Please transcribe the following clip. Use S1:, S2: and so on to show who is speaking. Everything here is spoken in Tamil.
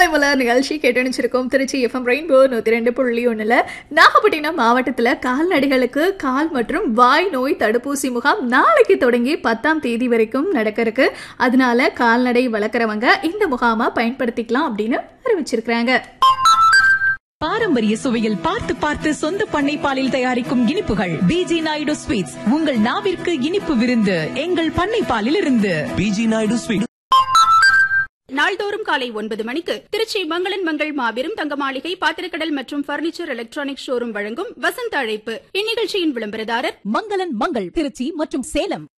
S1: காலை மலர் நிகழ்ச்சி கேட்டணிச்சிருக்கோம் திருச்சி எஃப்எம் ரெயின்போ நூத்தி ரெண்டு புள்ளி ஒண்ணுல நாகப்பட்டினம் மாவட்டத்துல கால்நடைகளுக்கு கால் மற்றும் வாய் நோய் தடுப்பூசி முகாம் நாளைக்கு தொடங்கி பத்தாம் தேதி வரைக்கும் நடக்க இருக்கு அதனால கால்நடை வளர்க்குறவங்க இந்த முகாமை பயன்படுத்திக்கலாம் அப்படின்னு அறிவிச்சிருக்கிறாங்க
S2: பாரம்பரிய சுவையில் பார்த்து பார்த்து சொந்த பண்ணை பாலில் தயாரிக்கும் இனிப்புகள் பிஜி நாயுடு ஸ்வீட்ஸ் உங்கள் நாவிற்கு இனிப்பு விருந்து எங்கள் பண்ணை பாலில் இருந்து
S3: பிஜி நாயுடு ஸ்வீட்
S4: நாள்தோறும் காலை ஒன்பது மணிக்கு திருச்சி மங்களன் மங்கள் மாபெரும் தங்க மாளிகை பாத்திரக்கடல் மற்றும் பர்னிச்சர் எலக்ட்ரானிக் ஷோரூம் வழங்கும் வசந்த அழைப்பு இந்நிகழ்ச்சியின் விளம்பரதாரர்
S2: மங்களன் மங்கள் திருச்சி மற்றும் சேலம்